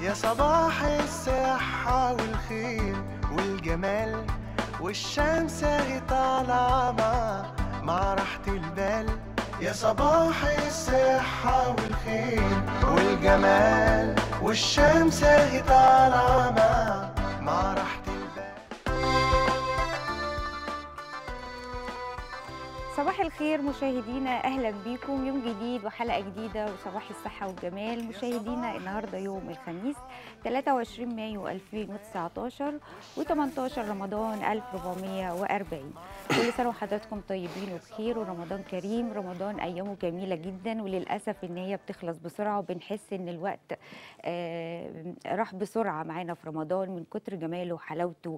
يا صباح الصحة والخير والجمال والشمس اهي طالعة مع مع راحة البال يا صباح الصحة والخير والجمال والشمس اهي طالعة مع مع راحة البال صباح الخير مشاهدينا اهلا بيكم يوم جديد وحلقه جديده وصباح الصحه والجمال مشاهدينا النهارده يوم الخميس 23 مايو 2019 و18 رمضان 1440 كل سنه وحضراتكم طيبين وبخير ورمضان كريم رمضان ايامه جميله جدا وللاسف ان هي بتخلص بسرعه وبنحس ان الوقت آه، راح بسرعه معانا في رمضان من كتر جماله وحلاوته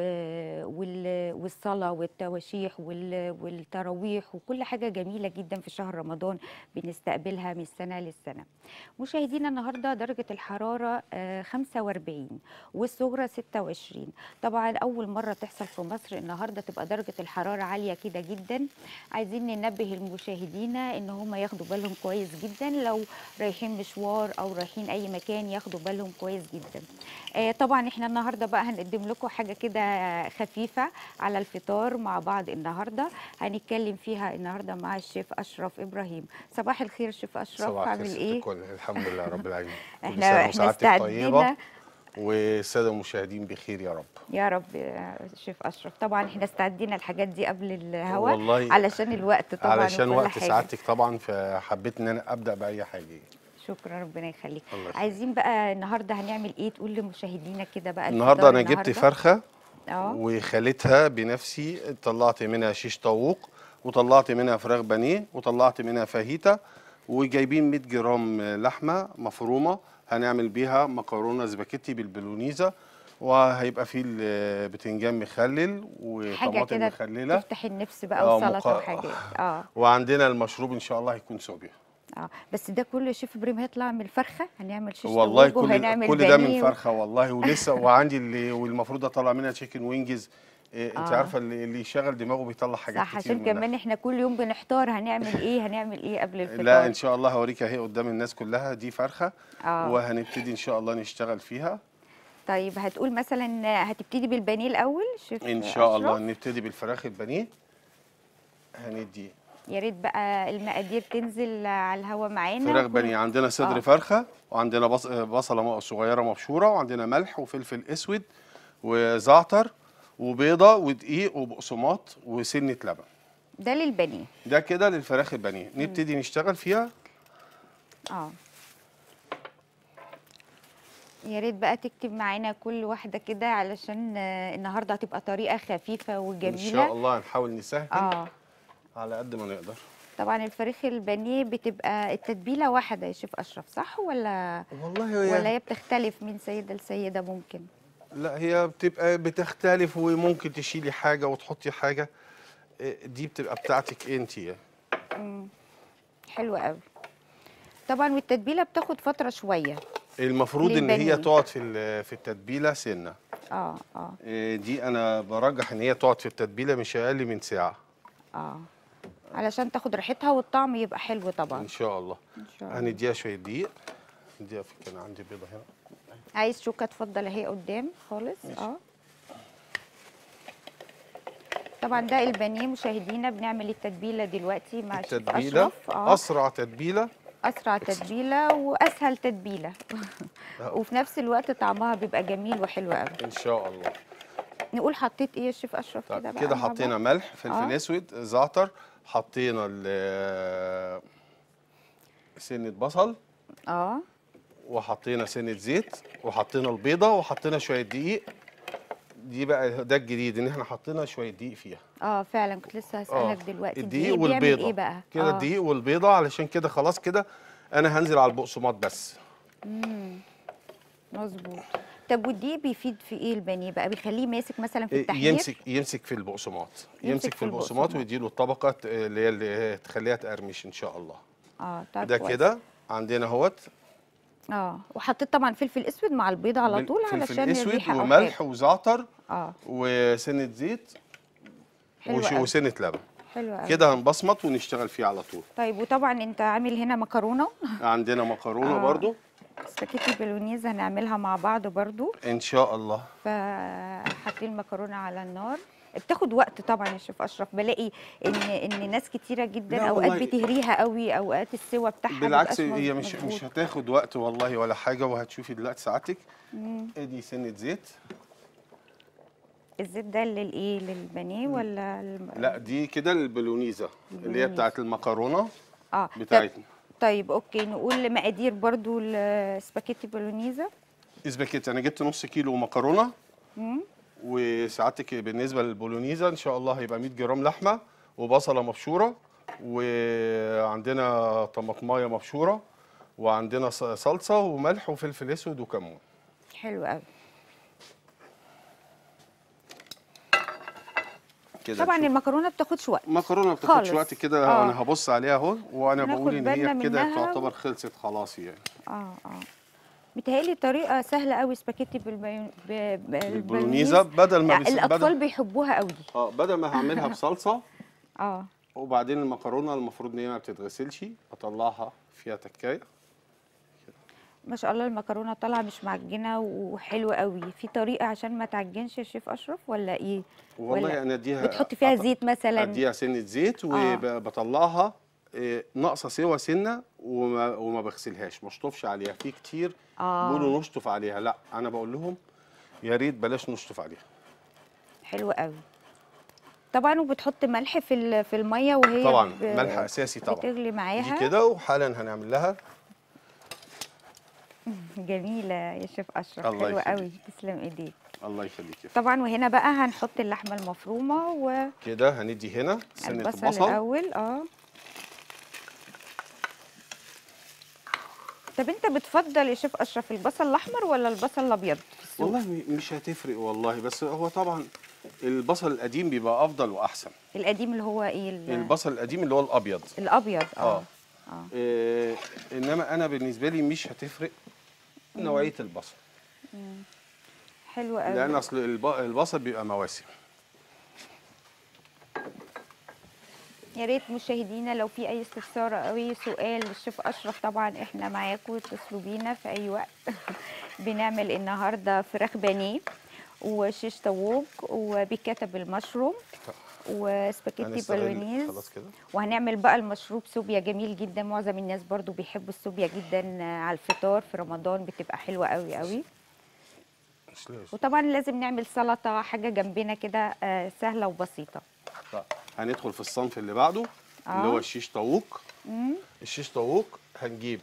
و- وال- والصلاه والتواشيح وال- والتراويح وكل حاجه جميله جدا في شهر رمضان بنستقبلها من السنه للسنه مشاهدينا النهارده درجه الحراره آه، 45 والصغرى 26 طبعا اول مره تحصل في مصر النهارده تبقى درجه الحراره عاليه كده جدا عايزين ننبه المشاهدين ان هم ياخدوا بالهم كويس جدا لو رايحين مشوار او رايحين اي مكان ياخدوا بالهم كويس جدا آه، طبعا احنا النهارده بقى هنقدم لكم حاجه كده خفيفه على الفطار مع بعض النهارده هنتكلم فيها النهارده مع الشيف اشرف ابراهيم صباح الخير شيف اشرف صباح عامل الخير ايه ست الكل الحمد لله رب العالمين كل احنا سنة احنا وسعادتك استعدينا طيبة والسادة المشاهدين بخير يا رب يا رب يا شيف اشرف طبعا احنا استعدينا الحاجات دي قبل الهوا والله علشان الوقت طبعا علشان وكل وقت حاجة. سعادتك طبعا فحبيت ان انا ابدا باي حاجه شكرا ربنا يخليك الله يخليك. عايزين بقى النهارده هنعمل ايه تقول لمشاهدينا كده بقى النهارده الفطار انا جبت النهاردة. فرخه اه وخليتها بنفسي طلعت منها شيش طاووق وطلعت منها فراخ بانيه وطلعت منها فاهيتا وجايبين 100 جرام لحمه مفرومه هنعمل بيها مكرونه سباكيتي بالبولونيزا وهيبقى فيه البتنجان مخلل حاجه وطماطم كده مخلله تفتح النفس بقى آه، وسلطه مقا- وحاجات اه وعندنا المشروب ان شاء الله هيكون صوبيا اه بس ده كله شيف ابراهيم هيطلع من الفرخه هنعمل شيش والله طاووق كل وهنعمل كل ده من بانيه و- فرخه والله ولسه وعندي اللي والمفروض اطلع منها تشيكن وينجز إيه انت آه. عارفه اللي, اللي يشغل دماغه بيطلع حاجات صح كتير عشان منها. كمان احنا كل يوم بنحتار هنعمل ايه هنعمل ايه قبل الفطار لا ان شاء الله هوريك اهي قدام الناس كلها دي فرخه اه وهنبتدي ان شاء الله نشتغل فيها طيب هتقول مثلا هتبتدي بالبانيه الاول شيف ان شاء الله أشرف؟ نبتدي بالفراخ البانيه هندي يا ريت بقى المقادير تنزل على الهوا معانا فراخ كل- بانيه عندنا صدر آه. فرخه وعندنا بص... بصله صغيره مبشوره وعندنا ملح وفلفل اسود وزعتر وبيضه ودقيق وبقسماط وسنه لبن ده للبانيه ده كده للفراخ البانيه نبتدي نشتغل فيها اه يا ريت بقى تكتب معانا كل واحده كده علشان آه، النهارده هتبقى طريقه خفيفه وجميله ان شاء الله هنحاول نسهل اه على قد ما نقدر طبعا الفريخ البانيه بتبقى التتبيله واحده يا شيف اشرف صح ولا والله ولا هي بتختلف من سيده لسيده ممكن لا هي بتبقى بتختلف وممكن تشيلي حاجه وتحطي حاجه إيه، دي بتبقى بتاعتك انت حلوه قوي طبعا والتتبيله بتاخد فتره شويه المفروض ان للبانيه. هي تقعد في ال- في التتبيله سنه اه اه إيه، دي انا برجح ان هي تقعد في التتبيله مش اقل من ساعه اه علشان تاخد ريحتها والطعم يبقى حلو طبعا ان شاء الله ان شاء الله هنديها شويه دقيق نديها في كان عندي بيضه هنا عايز شوكه اتفضل اهي قدام خالص ماشي. اه طبعا ده البانيه مشاهدينا بنعمل التتبيله دلوقتي مع الشيف التتبيله اشرف اه اسرع تتبيله اسرع تتبيله واسهل تتبيله وفي نفس الوقت طعمها بيبقى جميل وحلو قوي ان شاء الله نقول حطيت ايه يا شيف اشرف كده طيب بقى كده مع بعض؟ حطينا ملح فلفل آه. اسود زعتر حطينا ال- سنه بصل اه وحطينا سنه زيت وحطينا البيضه وحطينا شويه دقيق دي بقى ده الجديد ان احنا حطينا شويه دقيق فيها اه فعلا كنت لسه هسألك دلوقتي الدقيق بيعمل والبيضه ايه بقى كده آه. الدقيق والبيضه علشان كده خلاص كده انا هنزل على البقسماط بس مظبوط طب والدقيق بيفيد في ايه البانيه بقى بيخليه ماسك مثلا في إيه، التحمير يمسك يمسك في البقسماط يمسك في في البقسماط البقسماط. ويديله الطبقه اللي هي اللي تخليها تقرمش ان شاء الله اه طيب ده كويس. كده عندنا اهوت اه وحطيت طبعا فلفل اسود مع البيض على طول فلفل علشان اسود الريحه أو وملح حاجة. وزعتر اه وسنه زيت حلو وش- قوي. وسنه لبن حلو قوي كده هنبصمط ونشتغل فيه على طول طيب وطبعا انت عامل هنا مكرونه عندنا مكرونه آه. برضو سباكيتي بولونيز هنعملها مع بعض برضو ان شاء الله فحاطين المكرونه على النار بتاخد وقت طبعا يا شيف اشرف بلاقي ان ان ناس كتيره جدا لا اوقات والله. بتهريها قوي اوقات السوا بتاعها بالعكس مبيبقاش هي مش مظبوط. مش هتاخد وقت والله ولا حاجه وهتشوفي دلوقتي ساعتك مم. ادي سنه زيت الزيت ده للايه للبانيه ولا الم... لا دي كده البولونيزا اللي هي البولونيزا. بتاعت المكرونه اه طب- بتاعتنا طيب اوكي نقول مقادير برضو السباكيتي بولونيزا اسباجيتي انا جبت نص كيلو مكرونه مم. وسعادتك بالنسبه للبولونيزا ان شاء الله هيبقى 100 جرام لحمه وبصله مبشوره وعندنا طماطمايه مبشوره وعندنا ص- صلصه وملح وفلفل اسود وكمون حلو قوي كده طبعا نشوف. المكرونه بتاخدش وقت المكرونه ما بتاخدش خالص. وقت كده آه. انا هبص عليها اهو وانا ناخد بقول ان بالنا هي كده منها. تعتبر خلصت خلاص يعني اه اه متهيألي طريقه سهله قوي سباكيتي بالبي... ب... ب... البولونيزا بدل ما بس الاطفال بدل بيحبوها قوي اه بدل ما هعملها بصلصه اه وبعدين المكرونه المفروض ان هي ما بتتغسلش اطلعها فيها تكايه ما شاء الله المكرونه طالعه مش معجنه وحلوه قوي في طريقه عشان ما تعجنش يا شيف اشرف ولا ايه والله ولا انا اديها بتحطي فيها أط- زيت مثلا اديها سنه زيت وبطلعها إيه، ناقصه سوا سنه وما, وما بغسلهاش ما اشطفش عليها في كتير اه بيقولوا نشطف عليها لا انا بقول لهم يا ريت بلاش نشطف عليها حلوه قوي طبعا وبتحط ملح في ال- في الميه وهي طبعا ب- ملح اساسي طبعا بتغلي دي معاها كده وحالا هنعمل لها جميله يا شيف اشرف الله حلوه يخليك. قوي تسلم ايديك الله يخليك طبعا وهنا بقى هنحط اللحمه المفرومه كده هندي هنا سنه والبصل البصل الاول اه طب انت بتفضل يا شيف اشرف البصل الاحمر ولا البصل الابيض في السوق؟ والله م- مش هتفرق والله بس هو طبعا البصل القديم بيبقى افضل واحسن القديم اللي هو ايه ال- البصل القديم اللي هو الابيض الابيض اه اه اه إيه انما انا بالنسبه لي مش هتفرق نوعيه البصل حلو قوي لان اصل الب- البصل بيبقى مواسم يا ريت مشاهدينا لو في اي استفسار او اي سؤال للشيف اشرف طبعا احنا معاكم اتصلوا بينا في اي وقت بنعمل النهارده فراخ بانيه وشيش طاووق وبيكاتا بالمشروم وسباكيتي هنستغل- بولونيز خلاص كده وهنعمل بقى المشروب سوبيا جميل جدا معظم الناس برضو بيحبوا السوبيا جدا على الفطار في رمضان بتبقى حلوه قوي قوي مش لازم وطبعا لازم نعمل سلطه حاجه جنبنا كده آه، سهله وبسيطه طيب، هندخل في الصنف اللي بعده آه. اللي هو الشيش طاووق مم. الشيش طاووق هنجيب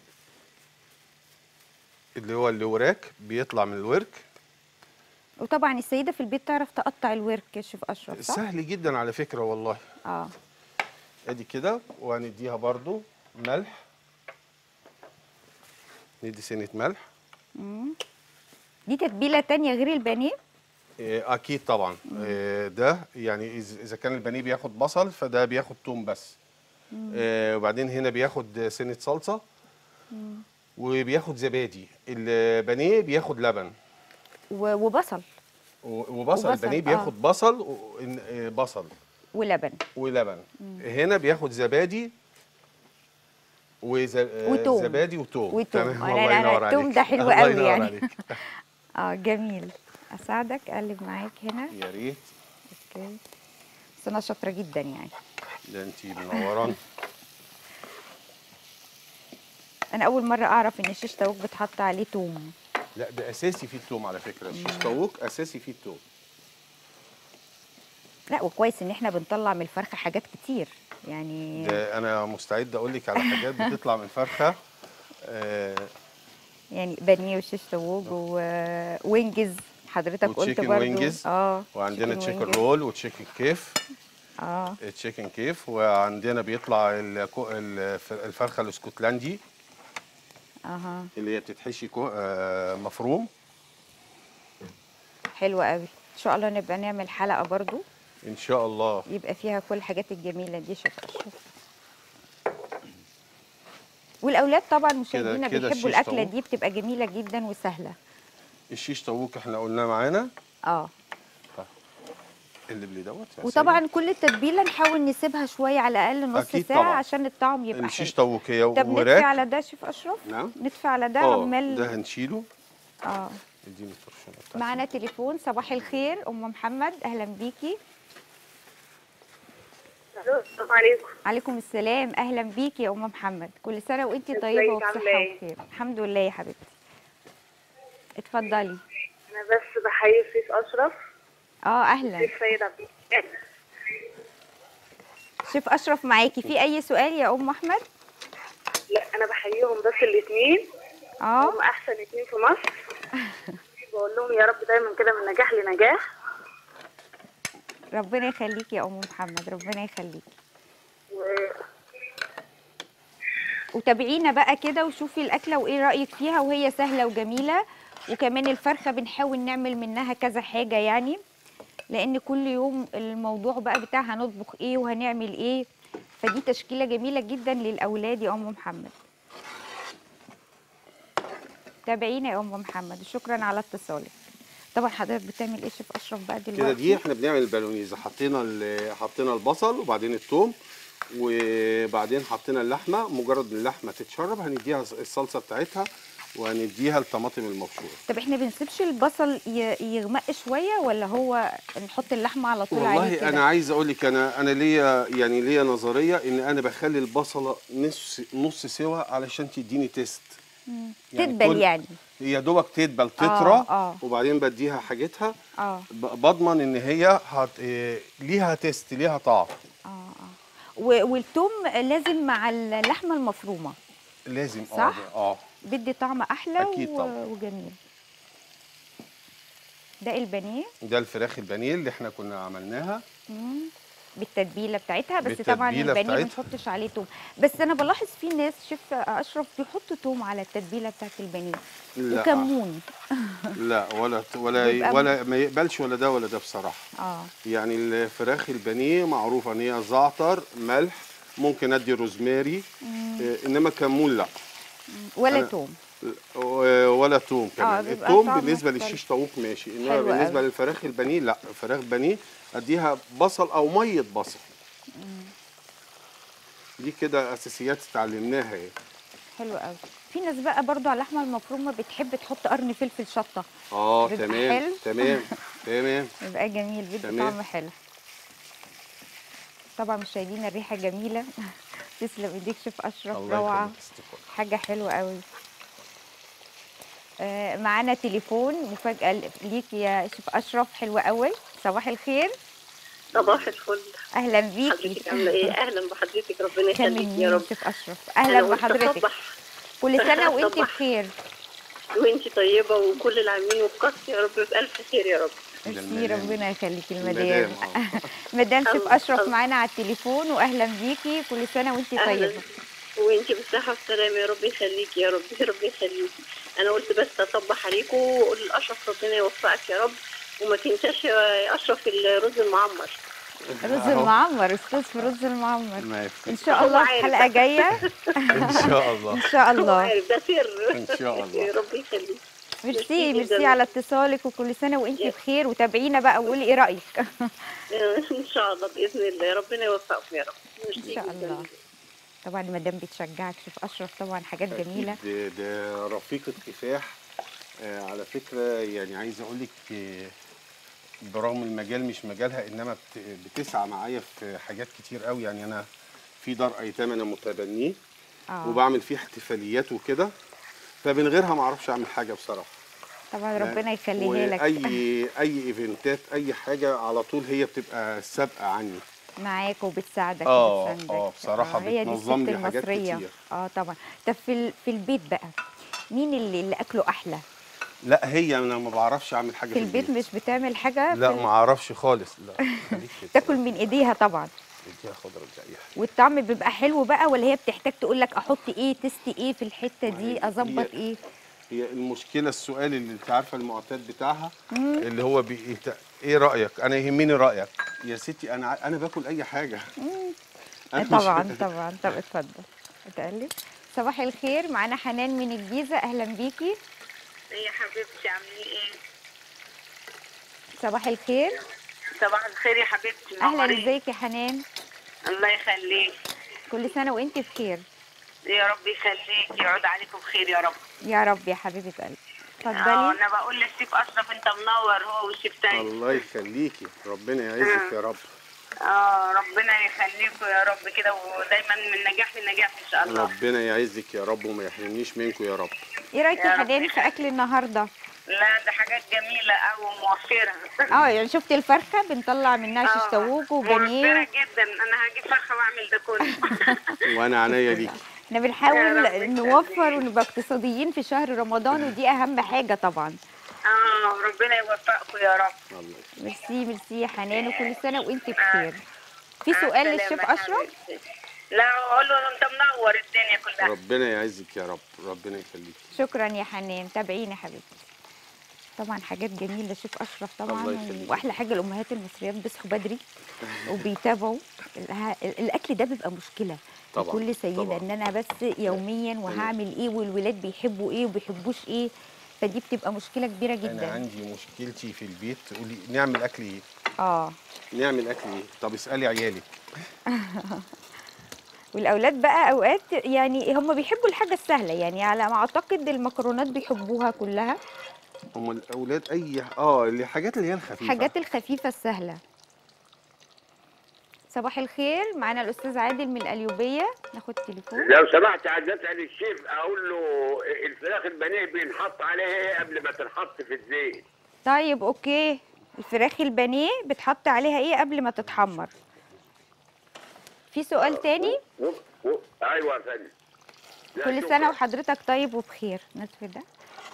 اللي هو الوراك بيطلع من الورك وطبعا السيده في البيت تعرف تقطع الورك يا شيف اشرف صح سهل جدا على فكره والله اه ادي كده وهنديها برضو ملح ندي سنه ملح مم. دي تتبيله تانية غير البانيه إيه، اكيد طبعا إيه، ده يعني إذ- اذا كان البانيه بياخد بصل فده بياخد توم بس إيه، وبعدين هنا بياخد سنه صلصه وبياخد زبادي البانيه بياخد لبن و- وبصل و- وبصل وبصل، البانيه آه. بياخد بصل و- إن- إيه، بصل ولبن ولبن هنا بياخد زبادي وز... آه، وتوم. زبادي وتوم وتوم. تمام لا، الله لا، لا، ينور التوم عليك ده حلو الله قوي ينور يعني. عليك. اه جميل اساعدك اقلب معاك هنا يا ريت اوكي بس انا شاطره جدا يعني ده انت منورانا انا اول مره اعرف ان الشيش طاووق بتحط عليه توم لا ده اساسي فيه التوم على فكره الشيش طاووق اساسي فيه التوم لا وكويس ان احنا بنطلع من الفرخه حاجات كتير يعني ده انا مستعد اقول لك على حاجات بتطلع من فرخه آه يعني بانيه وشيش طاووق ووينجز حضرتك قلت وتشيكن برضو وينجز. اه وعندنا تشيكن وينجز. رول وتشيكن كيف اه تشيكن كيف وعندنا بيطلع الكو- الف- الفرخه الاسكتلندي اها اللي هي بتتحشي كو- آه، مفروم حلو قوي ان شاء الله نبقى نعمل حلقه برضو ان شاء الله يبقى فيها كل الحاجات الجميله دي شيف اشرف والاولاد طبعا مشاهدينا كده بيحبوا الشيش الاكله طاووق. دي بتبقى جميله جدا وسهله الشيش طاووق احنا قلناه معانا اه اللي دوت يا وطبعا كل التتبيله نحاول نسيبها شويه على الاقل نص أكيد ساعه طبعا. عشان الطعم سيد. يبقى الشيش حلو طاووقيه طب نطفي وراك على ده شيف اشرف نعم نطفي على ده اه عمال ده هنشيله اه اديني الطرشونه بتاعتي معانا تليفون صباح الخير ام محمد اهلا بيكي الو السلام عليكم عليكم السلام اهلا بيكي يا ام محمد كل سنه وانت ازيك طيبه وبصحه عاملة ايه؟ وخير الحمد لله يا حبيبتي اتفضلي انا بس بحيي الشيف اشرف اه اهلا الشيف سيد عبد الفتاح. شيف اشرف معاكي في اي سؤال يا ام احمد لا انا بحييهم بس الاثنين اه هم احسن اثنين في مصر بقول لهم يا رب دايما كده من نجاح لنجاح ربنا يخليكي يا ام محمد ربنا يخليكي و... وتابعينا بقى كده وشوفي الاكله وايه رايك فيها وهي سهله وجميله وكمان الفرخه بنحاول نعمل منها كذا حاجه يعني لان كل يوم الموضوع بقى بتاع هنطبخ ايه وهنعمل ايه فدي تشكيله جميله جدا للاولاد يا ام محمد تابعينا يا ام محمد شكرا على اتصالك طبعا حضرتك بتعمل ايه شيف اشرف بقى دلوقتي كده دي احنا بنعمل البالونيزه حطينا ال- حطينا البصل وبعدين الثوم وبعدين حطينا اللحمه مجرد اللحمه تتشرب هنديها الصلصه بتاعتها وهنديها الطماطم المبشوره طب احنا بنسيبش البصل ي- يغمق شويه ولا هو نحط اللحمه على طول عليه والله كده انا عايز اقول لك انا انا ليا يعني ليا نظريه ان انا بخلي البصله نص نص سوا علشان تديني تيست يعني تدبل كل- يعني هي دوبك تدبل تطرى آه. وبعدين بديها حاجتها اه ب- بضمن ان هي هت... إيه، ليها تيست ليها طعم اه اه و- والثوم لازم مع اللحمه المفرومه لازم صح؟ اه اه بيدي طعم احلى أكيد و- طبعاً. وجميل ده البانيه ده الفراخ البانيه اللي احنا كنا عملناها مم. بالتتبيله بتاعتها بس طبعا بالتتبيلة البانيه ما بتاعتها. بنحطش عليه توم بس انا بلاحظ في ناس شيف اشرف بيحطوا توم على التتبيله بتاعت البانيه لا وكمون لا ولا ولا بيبقى م- ولا ما يقبلش ولا ده ولا ده بصراحه اه يعني الفراخ البانيه معروفه ان هي زعتر ملح ممكن ادي روزماري إيه، انما كمون لا ولا أنا- توم و- ولا توم كمان بيبقى التوم طعمه بالنسبه مختلف. للشيش طاووق ماشي انما حلو بالنسبه أوي. للفراخ البانيه لا فراخ بانيه اديها بصل او ميه بصل دي كده اساسيات اتعلمناها يعني حلو قوي في ناس بقى برضو على اللحمه المفرومه بتحب تحط قرن فلفل شطه اه بيبقى تمام حلو. تمام تمام يبقى جميل بيدي تمام. طعم حلو طبعا مشاهدينا الريحه جميله تسلم ايديك شيف اشرف الله روعه يخليك استغفر. حاجه حلوه قوي آه معانا تليفون مفاجاه ليك يا شيف اشرف حلوه قوي صباح الخير صباح الفل اهلا بيكي حضرتك عامله ايه اهلا بحضرتك ربنا يخليك كلميني يا رب شيف اشرف أنا اهلا قلت بحضرتك أصبح كل سنه وانت صباح. بخير وانتي طيبه وكل العاملين وبقص يا رب بالف خير يا رب ميرسي المدام. ربنا يخليكي المدام، المدام آه. مدام شيف الله- اشرف الله. معانا على التليفون واهلا بيكي كل سنه وانت أهلاً. طيبه وانتي بالصحه والسلامه يا رب يخليكي يا رب يا رب يخليكي انا قلت بس اصبح عليكم واقول لاشرف ربنا يوفقك يا رب وما تنساش يا اشرف الرز المعمر رز أهو. المعمر استاذ في رز المعمر ما ان يفرق. شاء هو الله عارف. الحلقه جايه ان شاء الله ان شاء هو الله عارف ده سر إن شاء الله. يا رب يخليك ميرسي ميرسي ميرسي جداً. على اتصالك وكل سنه وانت يا- بخير وتابعينا بقى وقولي ايه رايك ان شاء الله باذن الله ربنا يوفقكم يا رب ان شاء الله طبعا المدام بتشجعك شوف اشرف طبعا حاجات جميله ده, ده رفيقة كفاح آه على فكرة يعني عايز أقول لك آه، برغم المجال مش مجالها إنما بت- بتسعى معايا في حاجات كتير قوي يعني أنا في دار أيتام أنا متبنيه اه وبعمل فيه احتفاليات وكده فمن غيرها ما أعرفش أعمل حاجة بصراحة طبعا ربنا يخليها لك أي أي إيفنتات أي حاجة على طول هي بتبقى سابقة عني معاك وبتساعدك آه، وبتساندك. آه، بصراحة هي دي بتنظم الست لي حاجات المصريه كتير. اه طبعا طب في ال- في البيت بقى مين اللي, اللي اكله احلى لا هي أنا ما بعرفش أعمل حاجة في البيت مش بتعمل حاجه لا في ال- ما أعرفش خالص لا خليك كده. تاكل من ايديها طبعا اديها خضرة زي أي حاجة والطعم بيبقى حلو بقى ولا هي بتحتاج تقول لك احط ايه تست ايه في الحته دي هي- اظبط هي- ايه هي المشكله السؤال اللي انت عارفه المعتاد بتاعها اللي هو بي... انت ايه رايك انا يهمني رايك يا ستي انا ع- انا باكل اي حاجه أنا مش- طبعا طبعا طب اتفضل اتقلب صباح الخير معانا حنان من الجيزه اهلا بيكي يا حبيبتي عاملين ايه صباح الخير صباح الخير يا حبيبتي اهلا منورين. ازيك يا حنان الله يخليك كل سنه وانت بخير يا رب يخليك يعود عليكم بخير يا رب يا رب يا حبيبه قلبي اه اتفضلي انا بقول للشيف اشرف انت منور هو والشيف تاني الله يخليكي ربنا يعزك يا رب اه ربنا يخليكم يا رب كده ودايما من نجاح لنجاح ان شاء الله ربنا يعزك يا رب وما يحرمنيش منكم يا رب ايه رايك يا يا رب حنان في يخليك. اكل النهارده لا ده حاجات جميله قوي وموفره اه يعني شفت الفرخه بنطلع منها شيش آه، طاووق موفره وبانيه جدا انا هجيب فرخه واعمل ده كله وانا عينيا ليكي احنا يا بنحاول رب نوفر يخليك. ونبقى اقتصاديين في شهر رمضان ودي اهم حاجه طبعا اه ربنا يوفقكم يا رب الله ميرسي ميرسي يا حنان وكل سنه وانت بخير في مع سؤال السلامة للشيف يا اشرف حبيبتي. لا اقول له انت منور الدنيا كلها ربنا يعزك يا رب ربنا يخليك شكرا يا حنان تابعيني يا حبيبتي طبعا حاجات جميله شيف اشرف طبعا الله يخليك. واحلى حاجه الامهات المصريات بيصحوا بدري وبيتابعوا الها- الاكل ده بيبقى مشكله طبعاً، لكل سيده طبعاً. ان انا بس يوميا وهعمل ايه والولاد بيحبوا ايه وبيحبوش ايه فدي بتبقى مشكله كبيره انا جدا عندي مشكلتي في البيت تقولي نعمل اكل ايه اه نعمل اكل ايه طب اسالي عيالك والاولاد بقى اوقات يعني هم بيحبوا الحاجه السهله يعني على ما اعتقد المكرونات بيحبوها كلها هم الاولاد اي اه الحاجات اللي هي الخفيفه الحاجات الخفيفه السهله صباح الخير معانا الاستاذ عادل من القليوبيه ناخد تليفون لو سمحت عايز اسال الشيف اقول له الفراخ البانيه بينحط عليها ايه قبل ما تنحط في الزيت طيب اوكي الفراخ البانيه بتحط عليها ايه قبل ما تتحمر في سؤال تاني و... و... ايوه يا فندم لا، كل شكراً. سنه وحضرتك طيب وبخير نطفي ده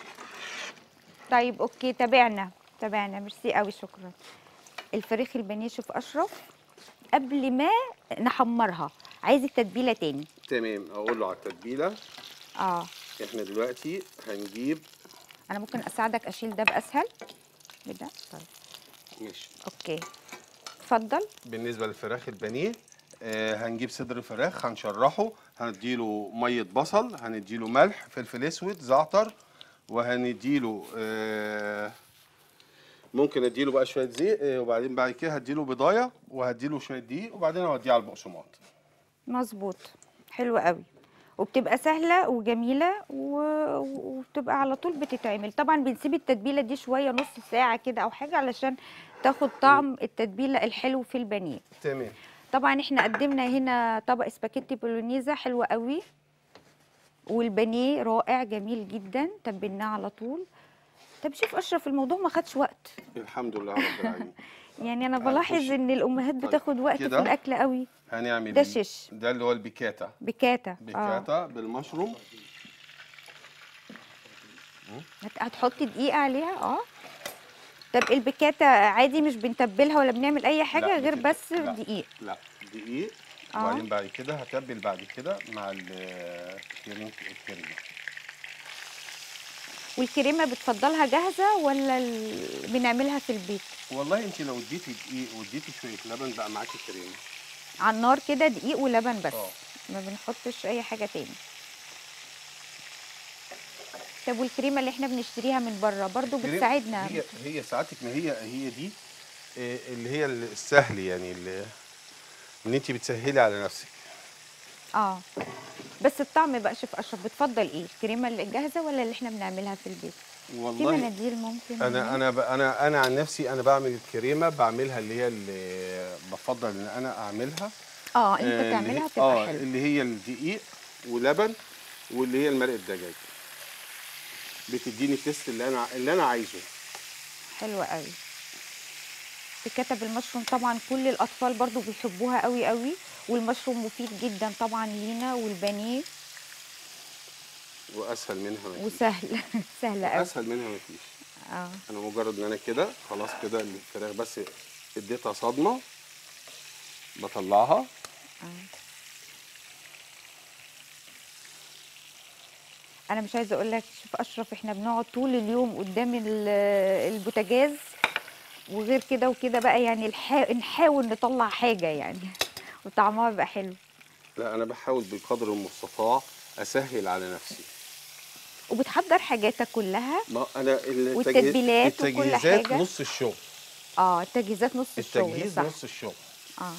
طيب اوكي تابعنا تابعنا ميرسي قوي شكرا الفراخ البانيه شوف اشرف قبل ما نحمرها عايز التتبيله تاني تمام اقول له على التتبيله اه احنا دلوقتي هنجيب انا ممكن اساعدك اشيل ده باسهل بده طيب ماشي اوكي اتفضل بالنسبه للفراخ البانيه آه هنجيب صدر فراخ هنشرحه هنديله ميه بصل هنديله ملح فلفل اسود زعتر وهنديله آه ممكن اديله بقى شويه زيت آه وبعدين بعد كده هديله بضايه وهديله شويه دقيق وبعدين اوديه على البقسماط مظبوط حلو قوي وبتبقى سهله وجميله و... وبتبقى على طول بتتعمل طبعا بنسيب التتبيله دي شويه نص ساعه كده او حاجه علشان تاخد طعم التتبيله الحلو في البانيه تمام طبعا احنا قدمنا هنا طبق سباكيتي بولونيزا حلو قوي والبانيه رائع جميل جدا تبلناه على طول طب شوف اشرف الموضوع ما خدش وقت الحمد لله رب العالمين يعني انا بلاحظ هنخش- ان الامهات طيب، بتاخد وقت في كده. الاكل قوي هنعمل ده ال- شيش. ده اللي هو البيكاتا بكاتا اه بيكاتا بالمشروم هت- هتحطي دقيق عليها اه طب البيكاتا عادي مش بنتبلها ولا بنعمل اي حاجه لا، غير بتبقى- بس لا. دقيق لا دقيق آه. وبعدين بعد كده هتبل بعد كده مع ال- الكريم الكريمه والكريمه بتفضلها جاهزه ولا ال... بنعملها في البيت والله انت لو اديتي دقيق واديتي شويه لبن بقى معاكي كريمه على النار كده دقيق ولبن بس اه ما بنحطش اي حاجه تاني طب والكريمه اللي احنا بنشتريها من بره برضو الكريم- بتساعدنا هي هي ساعتك ما هي هي دي آه، اللي هي السهل يعني اللي ان انت بتسهلي على نفسك اه بس الطعم بقى شوف اشرف بتفضل ايه الكريمه اللي جاهزه ولا اللي احنا بنعملها في البيت في والله مناديل ممكن انا انا ب- انا انا عن نفسي انا بعمل الكريمه بعملها اللي هي اللي بفضل ان انا اعملها اه انت آه، اللي تعملها هي- تبقى اه حلوه اللي هي الدقيق ولبن واللي هي المرق الدجاج بتديني التست اللي انا اللي انا عايزه حلوه قوي بكتب المشروم طبعا كل الاطفال برضو بيحبوها قوي قوي والمشروم مفيد جدا طبعا لينا والبانيه واسهل منها ما فيش وسهل سهله قوي اسهل منها ما فيش اه انا مجرد ان انا كده خلاص كده الفراخ بس اديتها صدمه بطلعها انا مش عايزه اقول لك شوف اشرف احنا بنقعد طول اليوم قدام ال- البوتاجاز وغير كده وكده بقى يعني الحا... نحاول نطلع حاجه يعني وطعمها بيبقى حلو لا انا بحاول بقدر المستطاع اسهل على نفسي وبتحضر حاجاتك كلها ما انا التجهيز- والتتبيلات وكل التجهيزات حاجة. نص الشغل اه التجهيزات نص الشغل التجهيز صح نص الشغل اه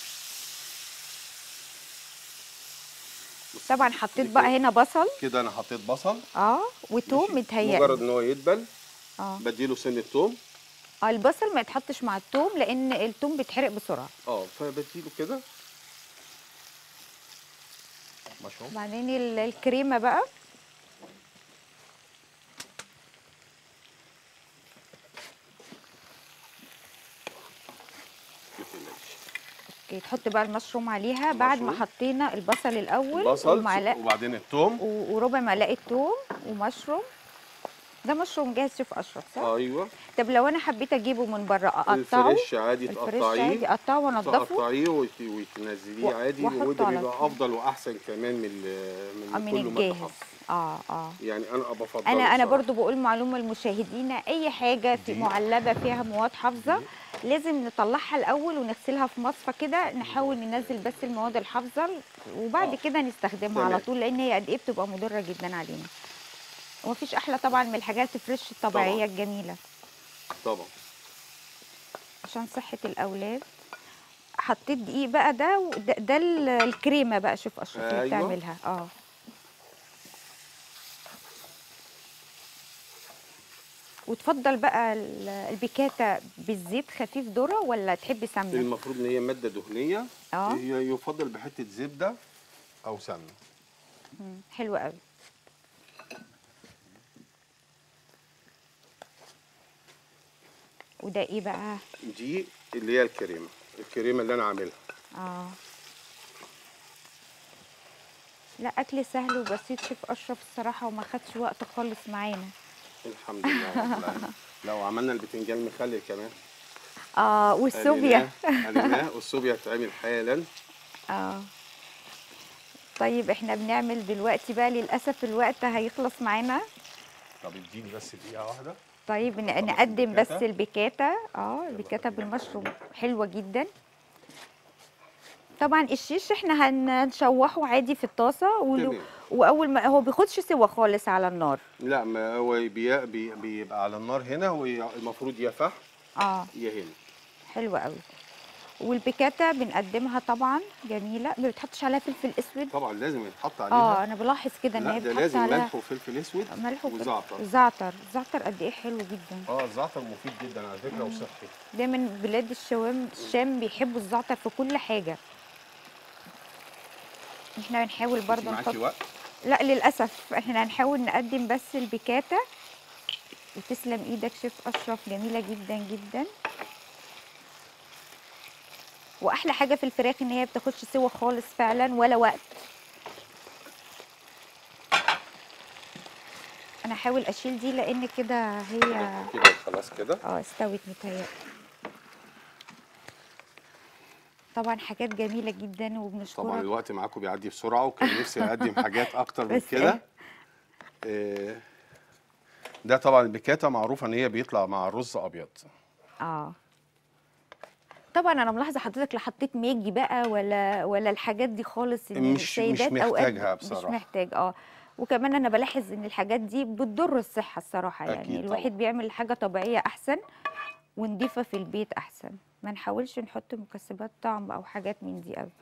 طبعا حطيت بقى هنا بصل كده انا حطيت بصل اه وتوم ماشي. متهيألي مجرد ان هو يدبل اه بديله سن توم اه البصل ما يتحطش مع التوم لان التوم بيتحرق بسرعه اه فبديله كده مشروم بعدين ال- الكريمه بقى اوكي تحط بقى المشروم عليها بعد ما المشروم. حطينا البصل الاول بصل ومعلقه وبعدين التوم و- وربع معلقه توم ومشروم ده مشروم جاهز شيف اشرف صح؟ ايوه طب لو انا حبيت اجيبه من بره اقطعه الفريش عادي الفريش عادي تقطعيه اقطعه وانضفه تقطعيه وت- وتنزليه و- عادي وأحطه وده على بيبقى طول. افضل واحسن كمان من ال- آه، من من كله ما الجاهز تحط اه اه يعني انا بفضل انا انا برضو بقول معلومه لمشاهدينا اي حاجه في دي. معلبه فيها مواد حافظه لازم نطلعها الاول ونغسلها في مصفى كده نحاول ننزل بس المواد الحافظه وبعد آه. كده نستخدمها على تمام. طول لان هي قد ايه بتبقى مضره جدا علينا ومفيش احلى طبعا من الحاجات الفريش الطبيعيه طبعاً. الجميله طبعا عشان صحه الاولاد حطيت دقيق بقى ده وده ده ال- الكريمه بقى شوف اشرف اللي أيوة. بتعملها اه وتفضل بقى ال- البيكاتا بالزيت خفيف ذره ولا تحبي سمنه المفروض ان هي ماده دهنيه اه هي يفضل بحته زبده او سمنه مم، حلوه قوي وده ايه بقى دي اللي هي الكريمه الكريمه اللي انا عاملها اه لا اكل سهل وبسيط شيف اشرف الصراحه وما خدش وقت خالص معانا الحمد لله رب العالمين. لو عملنا البتنجان مخلل كمان اه والسوبيا قليناه- قليناه والصوبيا بتتعمل حالا اه طيب احنا بنعمل دلوقتي بقى للاسف الوقت هيخلص معانا طب اديني بس دقيقه واحده طيب ن- خلاص نقدم بس البيكاتا. البيكاتا اه البيكاتا بالمشروم حلوه جدا طبعا الشيش احنا هن- هنشوحه عادي في الطاسه ولو- تمام. واول ما هو بياخدش سوا خالص على النار لا ما هو بي بي بيبقى على النار هنا هو المفروض يا فحم اه يا هنا حلوه قوي والبيكاتا بنقدمها طبعا جميله ما بتحطش عليها فلفل اسود طبعا لازم يتحط عليها اه انا بلاحظ كده ان لا هي ده بتحط لازم عليها ملح وفلفل اسود ملح وفلفل- وزعتر زعتر زعتر قد ايه حلو جدا اه الزعتر مفيد جدا على فكره وصحي دايما بلاد الشوام الشام بيحبوا الزعتر في كل حاجه احنا هنحاول برضه معاكي نحط وقت لا للاسف احنا هنحاول نقدم بس البيكاتا وتسلم ايدك شيف اشرف جميله جدا جدا واحلى حاجه في الفراخ ان هي بتاخدش سوا خالص فعلا ولا وقت انا هحاول اشيل دي لان كده هي كده خلاص كده اه استوت متهيألي طبعا حاجات جميله جدا طبعا وبنشكرك الوقت معاكم بيعدي بسرعه وكان نفسي اقدم حاجات اكتر من بس كده آه، ده طبعا البيكاتا معروفه ان هي بيطلع مع الرز ابيض اه طبعا انا ملاحظه حضرتك لا حطيت ماجي بقى ولا ولا الحاجات دي خالص إن مش- مش السيدات أوقات محتاجها مش بصراحة. محتاج اه وكمان انا بلاحظ ان الحاجات دي بتضر الصحه الصراحه أكيد يعني طبعاً. الواحد بيعمل حاجه طبيعيه احسن ونضيفه في البيت احسن ما نحاولش نحط مكسبات طعم او حاجات من دي قوي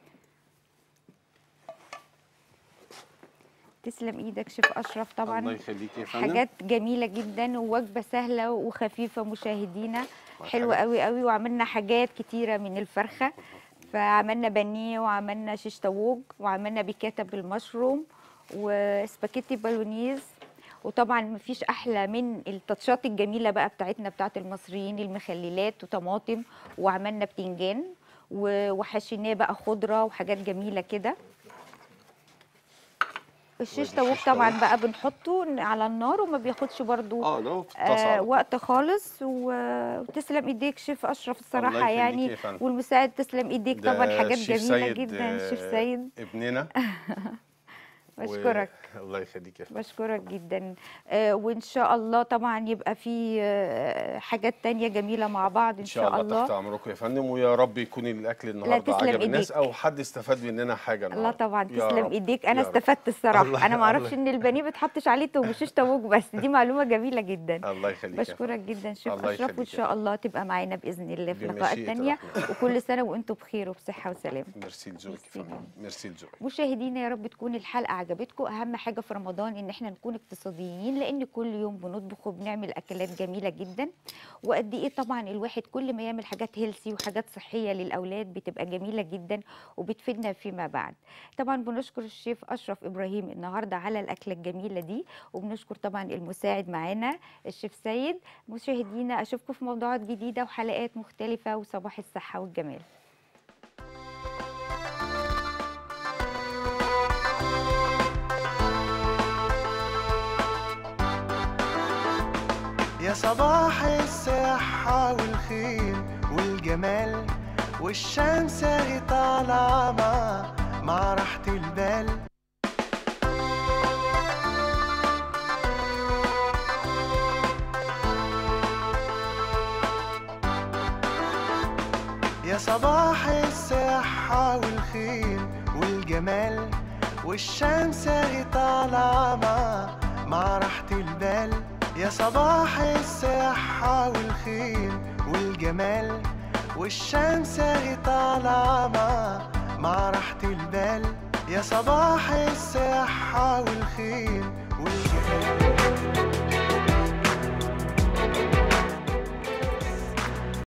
تسلم ايدك شيف اشرف طبعا الله يخليك يا فندم حاجات جميله جدا ووجبه سهله وخفيفه مشاهدينا حلوه حاجة- قوي قوي وعملنا حاجات كتيره من الفرخه فعملنا بانيه وعملنا شيش طاووق وعملنا بيكاتا بالمشروم وسباكيتي بالونيز وطبعا مفيش احلى من التاتشات الجميله بقى بتاعتنا بتاعت المصريين المخللات وطماطم وعملنا بتنجان و- وحشيناه بقى خضره وحاجات جميله كده الشيش وادي طاووق الشيش طبعا طاووق. بقى بنحطه على النار وما بياخدش برضو اه ده في آه الطاسه وقت خالص و- وتسلم ايديك شيف اشرف الصراحه يخليك يعني يا فندم. والمساعد تسلم ايديك ده طبعا حاجات الشيف جميله سيد، جدا آه، شيف سيد ابننا بشكرك و... الله يخليك يا فندم بشكرك جدا آه، وان شاء الله طبعا يبقى في آه، حاجات تانية جميلة مع بعض ان شاء الله تحت امركم يا فندم ويا رب يكون الاكل النهارده تسلم عجب الناس إيديك. او حد استفاد مننا حاجه الله النهارده طبعا يا تسلم رب. ايديك انا يا رب. استفدت الصراحه الله- انا ما اعرفش الله- ان البانيه بتحطش عليه توم مش توموج بس دي معلومه جميله جدا الله يخليك يا بشكرك فندم. جدا شيف الله اشرف وان يخليك يا شاء الله تبقى معانا باذن الله في لقاءات بمشيئة تانية الرحمن. وكل سنه وانتم بخير وبصحه وسلامه ميرسي لذوقك ميرسي يا فندم ميرسي لذوقك مشاهدينا يا رب تكون الحلقه عجبتكم اهم حاجه في رمضان ان احنا نكون اقتصاديين لان كل يوم بنطبخ وبنعمل اكلات جميله جدا وقد ايه طبعا الواحد كل ما يعمل حاجات هيلسي وحاجات صحيه للاولاد بتبقى جميله جدا وبتفيدنا فيما بعد طبعا بنشكر الشيف اشرف ابراهيم النهارده على الاكله الجميله دي وبنشكر طبعا المساعد معانا الشيف سيد مشاهدينا اشوفكم في موضوعات جديده وحلقات مختلفه وصباح الصحه والجمال يا صباح الصحة والخير والجمال والشمس اهي طالعة مع مع راحة البال يا صباح الصحة والخير والجمال والشمس اهي طالعة مع مع راحة البال يا صباح الصحة والخير والجمال والشمس اهي طالعة مع مع راحة البال يا صباح الصحة والخير والجمال